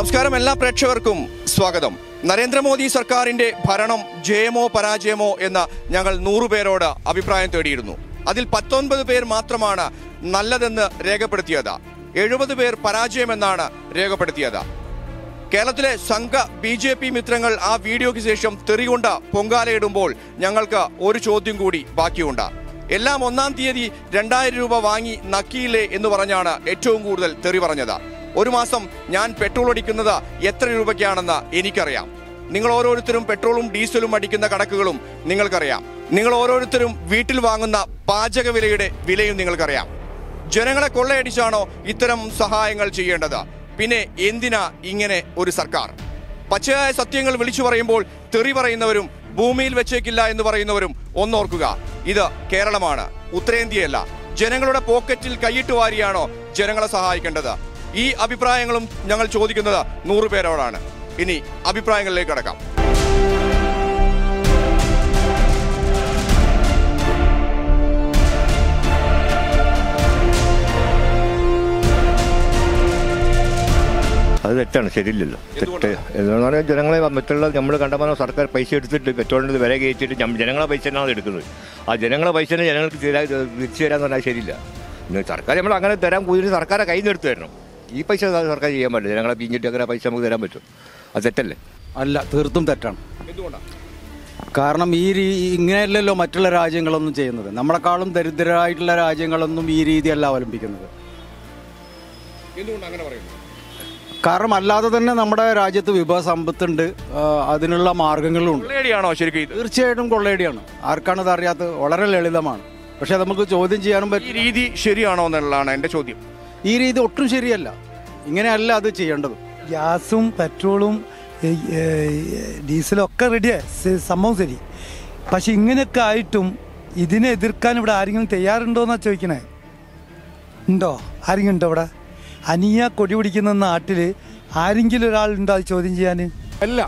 നമസ്കാരം എല്ലാ പ്രേക്ഷകർക്കും സ്വാഗതം നരേന്ദ്രമോദി സർക്കാരിന്റെ ഭരണം ജയമോ പരാജയമോ എന്ന ഞങ്ങൾ നൂറുപേരോട് അഭിപ്രായം തേടിയിരുന്നു അതിൽ പത്തൊൻപത് പേർ മാത്രമാണ് നല്ലതെന്ന് രേഖപ്പെടുത്തിയത് എഴുപത് പേർ പരാജയമെന്നാണ് രേഖപ്പെടുത്തിയത് കേരളത്തിലെ സംഘ ബി ജെ പി മിത്രങ്ങൾ ആ വീഡിയോയ്ക്ക് ശേഷം തെറികൊണ്ട പൊങ്കാലയിടുമ്പോൾ ഞങ്ങൾക്ക് ഒരു ചോദ്യം കൂടി ബാക്കിയുണ്ട് എല്ലാം ഒന്നാം തീയതി രണ്ടായിരം രൂപ വാങ്ങി നക്കിയില്ലേ എന്ന് പറഞ്ഞാണ് ഏറ്റവും കൂടുതൽ തെറി പറഞ്ഞത് ഒരു മാസം ഞാൻ പെട്രോൾ അടിക്കുന്നത് എത്ര രൂപയ്ക്കാണെന്ന് എനിക്കറിയാം നിങ്ങൾ ഓരോരുത്തരും പെട്രോളും ഡീസലും അടിക്കുന്ന കണക്കുകളും നിങ്ങൾക്കറിയാം നിങ്ങൾ ഓരോരുത്തരും വീട്ടിൽ വാങ്ങുന്ന പാചക വിലയുടെ വിലയും നിങ്ങൾക്കറിയാം ജനങ്ങളെ കൊള്ളയടിച്ചാണോ ഇത്തരം സഹായങ്ങൾ ചെയ്യേണ്ടത് പിന്നെ എന്തിനാ ഇങ്ങനെ ഒരു സർക്കാർ പച്ചയായ സത്യങ്ങൾ വിളിച്ചു പറയുമ്പോൾ തെറി പറയുന്നവരും ഭൂമിയിൽ വെച്ചേക്കില്ല എന്ന് പറയുന്നവരും ഒന്നോർക്കുക ഇത് കേരളമാണ് ഉത്തരേന്ത്യയല്ല ജനങ്ങളുടെ പോക്കറ്റിൽ കൈയിട്ട് വാരിയാണോ ജനങ്ങളെ സഹായിക്കേണ്ടത് ഈ അഭിപ്രായങ്ങളും ഞങ്ങൾ ചോദിക്കുന്നത് നൂറ് പേരോടാണ് ഇനി അഭിപ്രായങ്ങളിലേക്ക് കടക്കാം അത് തെറ്റാണ് ശരിയില്ലല്ലോ തെറ്റ് എന്ന് പറഞ്ഞാൽ ജനങ്ങളെ മറ്റുള്ള നമ്മൾ കണ്ടമാനം സർക്കാർ പൈസ എടുത്തിട്ട് പെട്രോളിൻ്റെ വില കയറ്റിയിട്ട് ഞം- ജനങ്ങളെ പൈസ തന്നെയാണ് എടുക്കുന്നത് ആ ജനങ്ങളെ പൈസ തന്നെ ജനങ്ങൾക്ക് തരാ- തിരിച്ചു തരാന്ന് പറഞ്ഞാൽ ശരിയില്ല ഇന്ന് സർക്കാർ നമ്മൾ അങ്ങനെ തരാൻ കൂടുതൽ സർക്കാരെ കയ്യിൽ നിന്ന് എടുത്ത് തരണം ഈ പൈസ സർക്കാർ ചെയ്യാൻ പറ്റില്ല ജനങ്ങളെ പിഞ്ഞിട്ട് അങ്ങനെ പൈസ നമുക്ക് തരാൻ പറ്റും അത് തെറ്റല്ലേ അല്ല തീർത്തും തെറ്റാണ് എന്തുകൊണ്ടാണ് കാരണം ഈ രീ ഇങ്ങനെയല്ലല്ലോ മറ്റുള്ള രാജ്യങ്ങളൊന്നും ചെയ്യുന്നത് നമ്മളെക്കാളും ദരിദ്രരായിട്ടുള്ള രാജ്യങ്ങളൊന്നും ഈ രീതിയല്ല അവലംബിക്കുന്നത് എന്തുകൊണ്ട് അങ്ങനെ പറയുന്നു കാരണം അല്ലാതെ തന്നെ നമ്മുടെ രാജ്യത്ത് വിഭവ സമ്പത്തുണ്ട് ആ, അതിനുള്ള മാർഗങ്ങളുണ്ട് കൊള്ളയടിയാണോ ശരിക്കും ഇത് തീർച്ചയായിട്ടും കൊള്ളയടിയാണ് ആർക്കാണത് അറിയാത്തത് വളരെ ലളിതമാണ് പക്ഷെ നമുക്ക് ചോദ്യം ചെയ്യാനും ഈ പറ്റും രീതി ശരിയാണോ എന്നുള്ളതാണ് എന്റെ ചോദ്യം ഈ രീതി ഒട്ടും ശരിയല്ല ഇങ്ങനെയല്ല അത് ചെയ്യേണ്ടത് ഗ്യാസും പെട്രോളും ഏ, ഏ, ഡീസലും ഒക്കെ റെഡിയാ സ- സംഭവം ശരി പക്ഷെ ഇങ്ങനെയൊക്കെ ആയിട്ടും ഇതിനെ എതിർക്കാൻ ഇവിടെ ആരെങ്കിലും തയ്യാറുണ്ടോ എന്നാ ചോദിക്കണേ ഉണ്ടോ ആരെങ്കിലും ഉണ്ടോ ഇവിടെ അനിയ കൊടി പിടിക്കുന്ന നാട്ടിൽ ആരെങ്കിലും ഒരാളുണ്ടോ അത് ചോദ്യം ചെയ്യാൻ അല്ല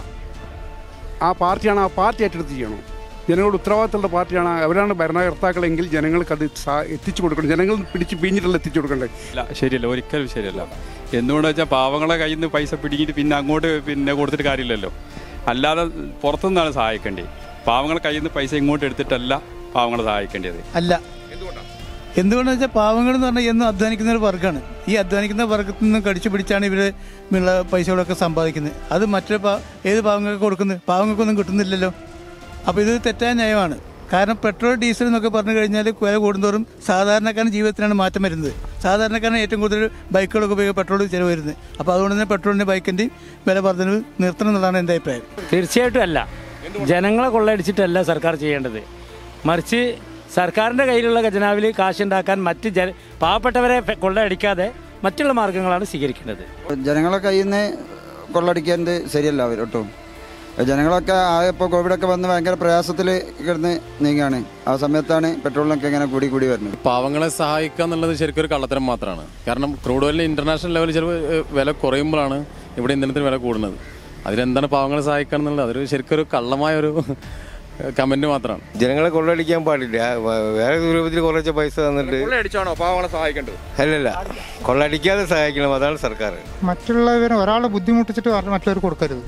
ആ പാർട്ടിയാണ് ആ പാർട്ടി ഏറ്റെടുത്ത് ചെയ്യണം ജനങ്ങളുടെ ഉത്തരവാദിത്തമുള്ള പാർട്ടിയാണ് അവരാണ് ഭരണകർത്താക്കളെങ്കിൽ ജനങ്ങൾക്ക് അത് സാ- എത്തിച്ചു കൊടുക്കണം ജനങ്ങൾ പിടിച്ച് പിഴിഞ്ഞിട്ടല്ല എത്തിച്ചു കൊടുക്കണ്ടേ ഇല്ല ശരിയല്ല ഒരിക്കലും ശരിയല്ല എന്തുകൊണ്ട് വെച്ചാൽ പാവങ്ങളെ കയ്യിൽ നിന്ന് പൈസ പിടിങ്ങിട്ട് പിന്നെ അങ്ങോട്ട് പിന്നെ കൊടുത്തിട്ട് കാര്യമില്ലല്ലോ അല്ലാതെ പുറത്തുനിന്നാണ് സഹായിക്കേണ്ടത് പാവങ്ങളെ കയ്യിൽ നിന്ന് പൈസ ഇങ്ങോട്ട് എടുത്തിട്ടല്ല പാവങ്ങളെ സഹായിക്കേണ്ടത് അല്ല എന്തുകൊണ്ടെന്ന് വെച്ചാൽ പാവങ്ങൾ എന്ന് പറഞ്ഞാൽ എന്നും അധ്വാനിക്കുന്ന ഒരു വർഗ്ഗമാണ് ഈ അധ്വാനിക്കുന്ന വർഗത്തിൽ നിന്ന് കടിച്ചു പിടിച്ചാണ് ഇവർ ഉള്ള പൈസകളൊക്കെ സമ്പാദിക്കുന്നത് അത് മറ്റൊരു പാ ഏത് പാവങ്ങൾക്ക് കൊടുക്കുന്നത് പാവങ്ങൾക്കൊന്നും കിട്ടുന്നില്ലല്ലോ അപ്പോൾ ഇത് തെറ്റായ നയമാണ് കാരണം പെട്രോൾ ഡീസൽ എന്നൊക്കെ പറഞ്ഞു കഴിഞ്ഞാൽ വില കൂടുന്തോറും സാധാരണക്കാരൻ ജീവിതത്തിനാണ് മാറ്റം വരുന്നത് സാധാരണക്കാരന് ഏറ്റവും കൂടുതൽ ബൈക്കുകളൊക്കെ ഉപയോഗം പെട്രോൾ ചിലവ് വരുന്നത് അപ്പോൾ അതുകൊണ്ട് തന്നെ പെട്രോളിൻ്റെ ബൈക്കിൻ്റെയും വില വർധനവ് നിർത്തണം എന്നുള്ളതാണ് എൻ്റെ അഭിപ്രായം തീർച്ചയായിട്ടും അല്ല ജനങ്ങളെ കൊള്ളയടിച്ചിട്ടല്ല സർക്കാർ ചെയ്യേണ്ടത് മറിച്ച് സർക്കാരിൻ്റെ കയ്യിലുള്ള ഖജനാവിൽ കാശുണ്ടാക്കാൻ മറ്റ് ജന പാവപ്പെട്ടവരെ ഫെ- കൊള്ളയടിക്കാതെ മറ്റുള്ള മാർഗങ്ങളാണ് സ്വീകരിക്കേണ്ടത് ജനങ്ങളെ കയ്യിൽ നിന്ന് കൊള്ളടിക്കുന്നത് ശരിയല്ല അവർ ഒട്ടും ജനങ്ങളൊക്കെ ഇപ്പോൾ കോവിഡൊക്കെ വന്ന് ഭയങ്കര പ്രയാസത്തിൽ കിടന്ന് നീങ്ങാണ് ആ സമയത്താണ് പെട്രോളിനൊക്കെ ഇങ്ങനെ കൂടി കൂടി വരുന്നത് പാവങ്ങളെ സഹായിക്കുക എന്നുള്ളത് ശരിക്കും ഒരു കള്ളത്തരം മാത്രമാണ് കാരണം ക്രൂഡ് ഓയിലിന് ഇന്റർനാഷണൽ ലെവലിൽ ചിലപ്പോൾ ഏഹ്, വില കുറയുമ്പോഴാണ് ഇവിടെ ഇന്ധനത്തിന് വില കൂടുന്നത് അതിലെന്താണ് പാവങ്ങളെ സഹായിക്കുക എന്നുള്ളത് അതൊരു ശരിക്കും ഒരു കള്ളമായ ഒരു കമന്റ് മാത്രമാണ് ജനങ്ങളെ കൊള്ളടിക്കാൻ പാടില്ല വ- വേറെ രൂപത്തിൽ കുറച്ച് പൈസ തന്നിട്ട് കൊള്ളയടിച്ചാണോ പാവങ്ങളെ സഹായിക്കേണ്ടത് അല്ലല്ല കൊള്ളടിക്കാതെ സഹായിക്കണം അതാണ് സർക്കാർ മറ്റുള്ളവരെ ഒരാളെ ബുദ്ധിമുട്ടിച്ചിട്ട് മറ്റുള്ളവർ കൊടുക്കരുത്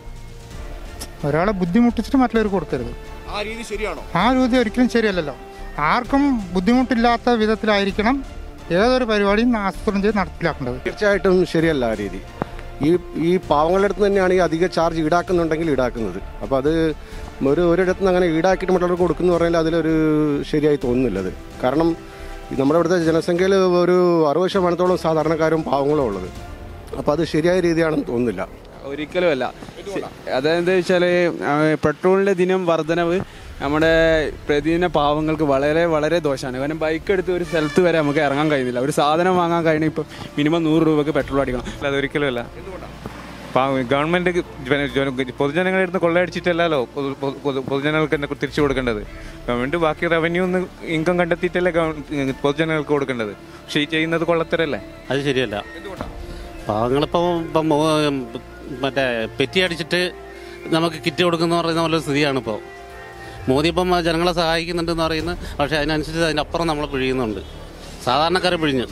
ഒരാളെ ബുദ്ധിമുട്ടിച്ചിട്ട് മറ്റുള്ളവർ കൊടുക്കരുത് ആ രീതി ശരിയാണോ ആ രീതി ഒരിക്കലും ശരിയല്ലല്ലോ ആർക്കും ബുദ്ധിമുട്ടില്ലാത്ത വിധത്തിലായിരിക്കണം ഏതൊരു പരിപാടിയും ആസൂത്രണം ചെയ്ത് നടപ്പിലാക്കേണ്ടത് തീർച്ചയായിട്ടും ശരിയല്ല ആ രീതി ഈ ഈ പാവങ്ങളുടെ അടുത്ത് തന്നെയാണ് ഈ അധിക ചാർജ് ഈടാക്കുന്നുണ്ടെങ്കിൽ ഈടാക്കുന്നത് അപ്പോൾ അത് ഒരു ഒരിടത്ത് നിന്ന് അങ്ങനെ ഈടാക്കിയിട്ട് മറ്റുള്ളവർക്ക് കൊടുക്കുന്നു പറഞ്ഞാൽ അതിലൊരു ശരിയായി തോന്നുന്നില്ല അത് കാരണം ഈ നമ്മുടെ ഇവിടുത്തെ ജനസംഖ്യയിൽ ഒരു അറുപത് ശതമാനത്തോളം സാധാരണക്കാരും പാവങ്ങളും ഉള്ളത് അപ്പോൾ അത് ശരിയായ രീതിയാണെന്ന് തോന്നുന്നില്ല ഒരിക്കലും അല്ല അതെന്താ വെച്ചാൽ പെട്രോളിന്റെ ദിനം വർധനവ് നമ്മുടെ പ്രതിദിന പാവങ്ങൾക്ക് വളരെ വളരെ ദോഷമാണ് കാരണം ബൈക്ക് എടുത്ത് ഒരു സ്ഥലത്ത് വരെ നമുക്ക് ഇറങ്ങാൻ കഴിയുന്നില്ല ഒരു സാധനം വാങ്ങാൻ കഴിയണ ഇപ്പം മിനിമം നൂറ് രൂപക്ക് പെട്രോൾ അടിക്കണം അതൊരിക്കലും അല്ല ഗവൺമെന്റ് ജന- ജന- പൊതുജനങ്ങളുടെ അടുത്ത് കൊള്ളയടിച്ചിട്ടല്ലല്ലോ പൊതു- പൊതു- പൊതു- പൊതുജനങ്ങൾക്ക് തന്നെ തിരിച്ചു കൊടുക്കേണ്ടത് ഗവൺമെന്റ് ബാക്കി റവന്യൂ ഒന്ന് ഇൻകം കണ്ടെത്തിയിട്ടല്ലേ ഗവൺ- പൊതുജനങ്ങൾക്ക് കൊടുക്കേണ്ടത് പക്ഷേ ഈ ചെയ്യുന്നത് കൊള്ളത്തരല്ലേ അത് ശരിയല്ല പാവങ്ങളിപ്പം ഇപ്പം മോ- മറ്റേ പെറ്റി അടിച്ചിട്ട് നമുക്ക് കിറ്റ് കൊടുക്കുന്ന പറയുന്ന പോലെ സ്ഥിതിയാണ് ഇപ്പോൾ മോദി ഇപ്പം ജനങ്ങളെ സഹായിക്കുന്നുണ്ടെന്ന് പറയുന്നത് പക്ഷേ അതിനനുസരിച്ച് അതിൻ്റെ അപ്പുറം നമ്മളെ പിഴിയുന്നുണ്ട് സാധാരണക്കാരെ പിഴിഞ്ഞു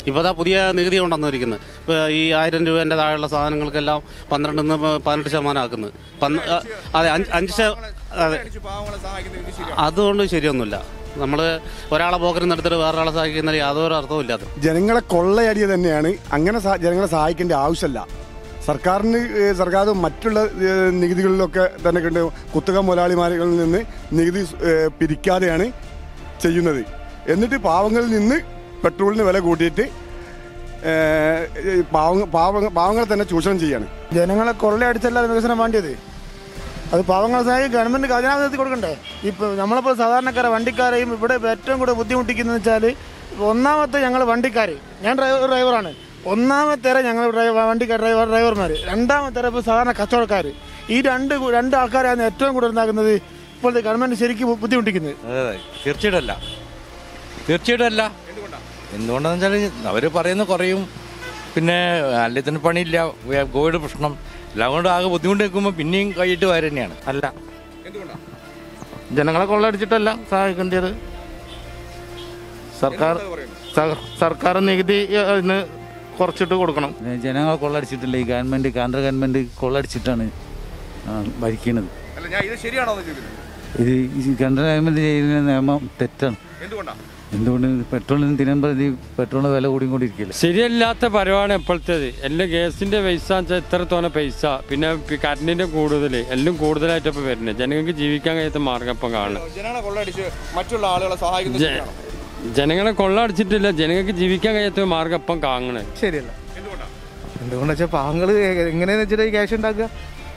ഇപ്പോൾ അതാ പുതിയ നികുതി കൊണ്ടുവന്നിരിക്കുന്നത് ഇപ്പോൾ ഈ ആയിരം രൂപേൻ്റെ താഴെയുള്ള സാധനങ്ങൾക്കെല്ലാം പന്ത്രണ്ടിൽ നിന്ന് പതിനെട്ട് ശതമാനം ആക്കുന്നത് പന്ത്ര- അതെ അഞ്ച് അഞ്ച് ശത- അതെ അതുകൊണ്ട് ശരിയൊന്നുമില്ല നമ്മൾ ഒരാളെ പോക്കറ്റിൽ എടുത്തിട്ട് വേറൊരാളെ സഹായിക്കുന്നതിൽ യാതൊരു അർത്ഥവും ഇല്ലാതെ ജനങ്ങളെ കൊള്ളയടിയ തന്നെയാണ് അങ്ങനെ സഹ- ജനങ്ങളെ സഹായിക്കേണ്ട ആവശ്യമില്ല സർക്കാരിന് ഏഹ്, സർക്കാർ മറ്റുള്ള ഏഹ്, നികുതികളിലൊക്കെ തന്നെ കണ്ട് കുത്തക മുതലാളിമാരിൽ നിന്ന് നികുതി ഏഹ്, പിരിക്കാതെയാണ് ചെയ്യുന്നത് എന്നിട്ട് പാവങ്ങളിൽ നിന്ന് പെട്രോളിന് വില കൂട്ടിയിട്ട് ഏഹ്, ഈ പാവങ്ങ പാവങ്ങ പാവങ്ങളെ തന്നെ ചൂഷണം ചെയ്യാണ് ജനങ്ങളെ കൊള്ളയടിച്ചല്ല വികസനം വേണ്ടിയത് അത് പാവങ്ങളെ സഹായിക്കും ഗവൺമെന്റ് ഖജനാവ് നിർത്തി കൊടുക്കണ്ടേ ഇപ്പൊ നമ്മളിപ്പോൾ സാധാരണക്കാരെ വണ്ടിക്കാരെയും ഇവിടെ ഇപ്പൊ ഏറ്റവും കൂടുതൽ ബുദ്ധിമുട്ടിക്കുന്നത് വെച്ചാൽ ഒന്നാമത്തെ ഞങ്ങൾ വണ്ടിക്കാർ ഞാൻ ഡ്രൈവർ ഡ്രൈവറാണ് ഒന്നാമത്തെ ഞങ്ങൾ ഡ്രൈവർ വണ്ടിക്കാർ ഡ്രൈവർ ഡ്രൈവർമാർ രണ്ടാമത്തെ ഇപ്പോൾ സാധാരണ കച്ചവടക്കാർ ഈ രണ്ട് കു- രണ്ട് ആൾക്കാരാണ് ഏറ്റവും കൂടുതൽ ഉണ്ടാക്കുന്നത് ഇപ്പോഴത്തെ ഗവൺമെന്റ് ശരിക്കും ബുദ്ധിമുട്ടിക്കുന്നത് അതെ തീർച്ചയായിട്ടും അല്ല തീർച്ചയായിട്ടും അല്ല എന്തുകൊണ്ടാന്ന് വെച്ചാൽ അവർ പറയുന്ന കുറയും പിന്നെ അല്ലത്തിന് പണിയില്ല കോവിഡ് പ്രശ്നം എല്ലാം കൊണ്ട് ആകെ ബുദ്ധിമുട്ട് നിൽക്കുമ്പോൾ പിന്നെയും കൈയിട്ട് വരെ തന്നെയാണ് അല്ല ജനങ്ങളെ കൊള്ളയടിച്ചിട്ടല്ല സഹായിക്കേണ്ടത് സർക്കാർ സ- സർക്കാർ നികുതി അതിന് കുറച്ചിട്ട് കൊടുക്കണം ജനങ്ങളെ കൊള്ളടിച്ചിട്ടില്ല ഈ ഗവൺമെന്റ് കേന്ദ്ര ഗവൺമെന്റ് കൊള്ളടിച്ചിട്ടാണ് ആ, ഭരിക്കുന്നത് അല്ല ഞാൻ ഇത് ശരിയാണോ എന്ന് ചോദിക്കുന്നത് ഇത് ഈ കേന്ദ്ര ഗവൺമെന്റ് ചെയ്യുന്ന നിയമം തെറ്റാണ് എന്തുകൊണ്ടാണ് എന്തുകൊണ്ട് പെട്രോളിന് ദിനം പ്രതി പെട്രോളിന് വില കൂടിക്കൊണ്ടിരിക്കില്ല ശരിയല്ലാത്ത പരമാണ് ഇപ്പോഴത്തേത് എല്ലാം ഗ്യാസിന്റെ പൈസ വെച്ചാൽ ഇത്ര തോന്നെ പൈസ പിന്നെ പി- കറണ്ടിന്റെ കൂടുതൽ എല്ലാം കൂടുതലായിട്ട് ഇപ്പൊ വരുന്നത് ജനങ്ങൾക്ക് ജീവിക്കാൻ കഴിയാത്ത മാർഗം ഇപ്പം കാണുന്നത് ജനങ്ങളെ കൊള്ളയടിച്ച് മറ്റുള്ള ആളുകളെ സഹായിക്കുന്നത് ജ- ശരിയാണോ ജനങ്ങളെ കൊള്ളടിച്ചിട്ടില്ല ജനങ്ങൾക്ക് ജീവിക്കാൻ കഴിയാത്ത ഒരു മാർഗം ഇപ്പം കാണണേ ശരിയല്ല എന്തുകൊണ്ടാ വെച്ചാൽ പാവങ്ങൾ എങ്ങനെയാന്ന് വെച്ചിട്ട് ഈ ക്യാഷ് ഉണ്ടാക്കുക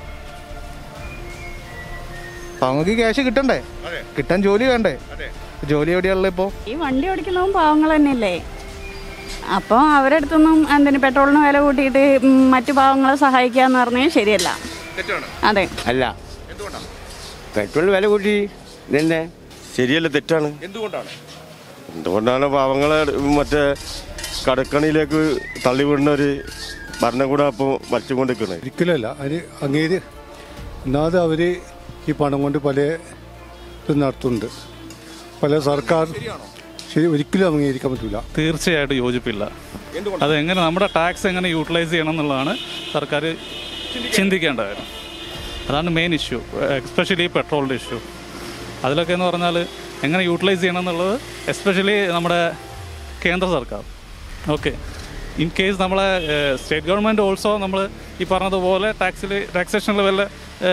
പാവങ്ങൾക്ക് ക്യാഷ് കിട്ടണ്ടേ കിട്ടാൻ ജോലി വേണ്ടേ ജോലി എവിടെയാണല്ലോ ഇപ്പോൾ ഈ വണ്ടി ഓടിക്കുന്നതും പാവങ്ങൾ തന്നെയല്ലേ അപ്പോൾ അവരുടെ അടുത്തൊന്നും എന്തിന് പെട്രോളിന് വില കൂട്ടിയിട്ട് ഉം, മറ്റു പാവങ്ങളെ സഹായിക്കുക എന്ന് പറഞ്ഞാൽ ശരിയല്ല തെറ്റാണ് അതെ അല്ല പെട്രോൾ വില കൂട്ടി ഇതന്നെ ശരിയല്ല തെറ്റാണ് എന്തുകൊണ്ടാണ് എന്തുകൊണ്ടാണ് പാവങ്ങളെ മറ്റേ കടക്കണിയിലേക്ക് തള്ളിവിടുന്ന ഒരു ഭരണകൂടം അപ്പോൾ വച്ചുകൊണ്ടിരിക്കുന്നത് ഒരിക്കലല്ല അതിന് അങ്ങേര് ഒന്നാമത് അവർ ഈ പണം കൊണ്ട് പല ഇത് നടത്തുന്നുണ്ട് പല സർക്കാർ ശരി ഒരിക്കലും അംഗീകരിക്കാൻ പറ്റില്ല തീർച്ചയായിട്ടും യോജിപ്പില്ല അതെങ്ങനെ നമ്മുടെ ടാക്സ് എങ്ങനെ യൂട്ടിലൈസ് ചെയ്യണം എന്നുള്ളതാണ് സർക്കാർ ചിന്തിക്കേണ്ട കാര്യം അതാണ് മെയിൻ ഇഷ്യൂ എസ്പെഷ്യലി പെട്രോളിൻ്റെ ഇഷ്യൂ അതിലൊക്കെ എന്ന് പറഞ്ഞാൽ എങ്ങനെ യൂട്ടിലൈസ് ചെയ്യണം എന്നുള്ളത് എസ്പെഷ്യലി നമ്മുടെ കേന്ദ്ര സർക്കാർ ഓക്കെ ഇൻ കേസ് നമ്മളെ സ്റ്റേറ്റ് ഗവൺമെൻറ് ഓൾസോ നമ്മൾ ഈ പറഞ്ഞതുപോലെ ടാക്സിൽ ടാക്സേഷൻ ലെവലിൽ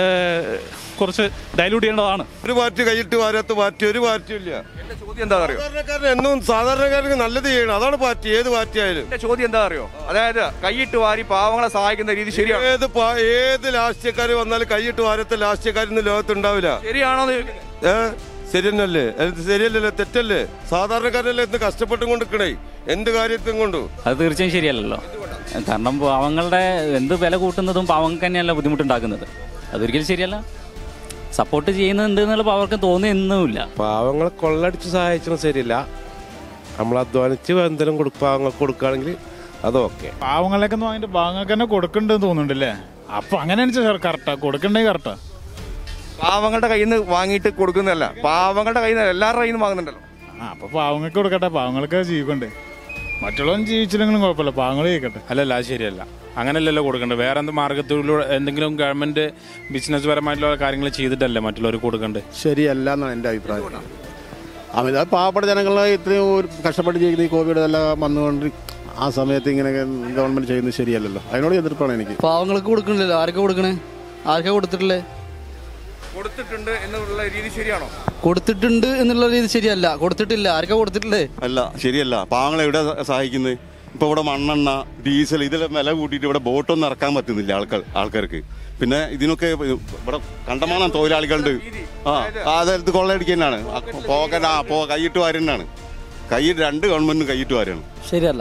കുറച്ച് ഡൈല്യൂട്ട് ചെയ്യേണ്ടതാണ് ഒരു പാർട്ടി കൈയിട്ട് വാരാത്ത പാർട്ടി ഒരു പാർട്ടിയും ഇല്ല ചോദ്യം എന്താ അറിയോ സാധാരണക്കാരൻ എന്നും സാധാരണക്കാർക്ക് നല്ലത് ചെയ്യണം അതാണ് പാർട്ടി ഏത് പാർട്ടി ആയാലും എന്റെ ചോദ്യം എന്താ അറിയോ അതായത് കൈയിട്ട് വാരി പാവങ്ങളെ സഹായിക്കുന്ന രീതി ശരിയാണോ ഏത് പാ- ഏത് രാഷ്ട്രീയക്കാർ വന്നാലും കൈയിട്ട് വാരത്തെ രാഷ്ട്രീയക്കാരൊന്നും ലോകത്തുണ്ടാവില്ല ശരിയാണോ എന്ന് ചോദിക്കുന്നത് ഏ ശരി തന്നെയല്ലേ അത് ശരിയല്ലല്ലോ തെറ്റല്ലേ സാധാരണക്കാരല്ലേ ഇന്ന് കഷ്ടപ്പെട്ടും കൊണ്ടിരിക്കണേ എന്ത് കാര്യത്തും കൊണ്ടു അത് തീർച്ചയായും ശരിയല്ലല്ലോ കാരണം പാവങ്ങളുടെ എന്ത് വില കൂട്ടുന്നതും പാവങ്ങൾക്ക് തന്നെയല്ല ബുദ്ധിമുട്ടുണ്ടാക്കുന്നത് അതൊരിക്കലും ശരിയല്ല സപ്പോർട്ട് ചെയ്യുന്നുണ്ട് എന്നുള്ള അവർക്ക് തോന്നുന്നുമില്ല പാവങ്ങളെ കൊള്ളടിച്ച് സഹായിച്ചത് ശരിയല്ല നമ്മൾ അധ്വാനിച്ച് എന്തെങ്കിലും കൊടുക്കുക പാവങ്ങൾക്ക് കൊടുക്കുകയാണെങ്കിൽ അതൊക്കെ പാവങ്ങളൊക്കെ അതിന്റെ പാവങ്ങൾക്ക് തന്നെ കൊടുക്കണ്ടെന്ന് തോന്നുന്നുണ്ടല്ലേ അപ്പൊ അങ്ങനെ കറക്റ്റാ കൊടുക്കണ്ടേ കറക്റ്റാ പാവങ്ങളുടെ കയ്യിൽ നിന്ന് വാങ്ങിയിട്ട് കൊടുക്കുന്നതല്ല പാവങ്ങളുടെ കയ്യിൽ നിന്ന് എല്ലാവരുടെ കയ്യിൽ നിന്ന് വാങ്ങുന്നുണ്ടല്ലോ ആ അപ്പൊ പാവങ്ങൾക്ക് കൊടുക്കട്ടെ പാവങ്ങൾക്ക് ജീവിക്കണ്ടേ മറ്റുള്ളവൻ ജീവിച്ചില്ലെങ്കിലും കുഴപ്പമില്ല പാവങ്ങൾ ജീവിക്കട്ടെ അല്ലല്ല അത് ശരിയല്ല അങ്ങനെയല്ലല്ലോ കൊടുക്കേണ്ടത് വേറെ എന്ത് മാർഗത്തിലൂടെ എന്തെങ്കിലും ഗവൺമെന്റ് ബിസിനസ് പരമായിട്ടുള്ള കാര്യങ്ങൾ ചെയ്തിട്ടല്ലേ മറ്റുള്ളവർക്ക് കൊടുക്കേണ്ടത് ശരിയല്ല എന്നാണ് എൻ്റെ അഭിപ്രായം അമിത പാവപ്പെട്ട ജനങ്ങളെ ഇത്രയും ഒരു കഷ്ടപ്പെട്ട് ജീവിക്കുന്ന ഈ കോവിഡ് എല്ലാം വന്നുകൊണ്ട് ആ സമയത്ത് ഇങ്ങനെ ഗവൺമെന്റ് ചെയ്യുന്നത് ശരിയല്ലല്ലോ അതിനോട് എതിർപ്പാണ് എനിക്ക് പാവങ്ങൾക്ക് കൊടുക്കണില്ലല്ലോ ആർക്കാ കൊടുക്കണേ ആർക്കാ കൊടുത്തിട്ടില്ലേ കൊടുത്തിട്ടുണ്ട് എന്നുള്ള രീതി ശരിയാണോ കൊടുത്തിട്ടുണ്ട് എന്നുള്ള രീതി ശരിയല്ല കൊടുത്തിട്ടില്ല ആർക്കാ കൊടുത്തിട്ടില്ലേ അല്ല ശരിയല്ല പാവങ്ങളെ എവിടെ സഹായിക്കുന്നത് ഇപ്പൊ ഇവിടെ മണ്ണെണ്ണ ഡീസൽ ഇതെല്ലാം വില കൂട്ടിയിട്ട് ഇവിടെ ബോട്ടൊന്നും ഇറക്കാൻ പറ്റുന്നില്ല ആൾക്കാർ ആൾക്കാർക്ക് പിന്നെ ഇതിനൊക്കെ ഇവിടെ കണ്ടമാനം തൊഴിലാളികളുണ്ട് ആ അതെടുത്ത് കൊള്ളയടിക്കുന്നതാണ് പോക്കറ്റ് ആ പോ കൈയിട്ട് വാരുന്നതാണ് കൈ രണ്ട് ഗവൺമെന്റിനും കൈയിട്ട് വാരാണ് ശരിയല്ല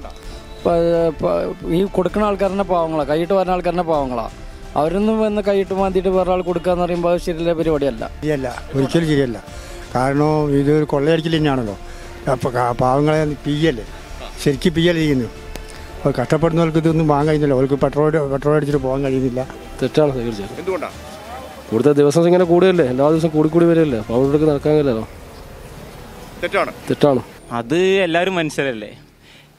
പ- പ- ഈ കൊടുക്കുന്ന ആൾക്കാരനെ പാവങ്ങളാ കൈയിട്ട് വരുന്ന ആൾക്കാരനെ പാവങ്ങളാ അവരൊന്നും വന്ന് കൈയിട്ട് മാന്തിയിട്ട് വേറെ ആൾ കൊടുക്കുക എന്ന് പറയുമ്പോൾ അത് ശരിയല്ല പരിപാടിയല്ല ശരിയല്ല ഒരിക്കലും ശരിയല്ല കാരണം ഇത് ഒരു കൊള്ളയടിക്കൽ തന്നെയാണല്ലോ അപ്പോൾ പാവങ്ങളെ പിയ്യല്ലേ ശരിക്കും പിയ്യല്ലേ ചെയ്യുന്നു അപ്പോൾ കഷ്ടപ്പെടുന്നവർക്ക് ഇതൊന്നും വാങ്ങാൻ കഴിയുന്നില്ല അവർക്ക് പെട്രോൾ പെട്രോൾ അടിച്ചിട്ട് പോകാൻ കഴിയുന്നില്ല തെറ്റാണ് തീർച്ചയായും എന്തുകൊണ്ടാണ് ഇവിടുത്തെ ദിവസം ഇങ്ങനെ കൂടുകയല്ലേ എല്ലാ ദിവസവും കൂടിക്കൂടി വരികയല്ലേ അപ്പോൾ അവിടെ നടക്കാൻ കഴിയില്ലല്ലോ തെറ്റാണ് തെറ്റാണ് അത് എല്ലാവരും മനുഷ്യരല്ലേ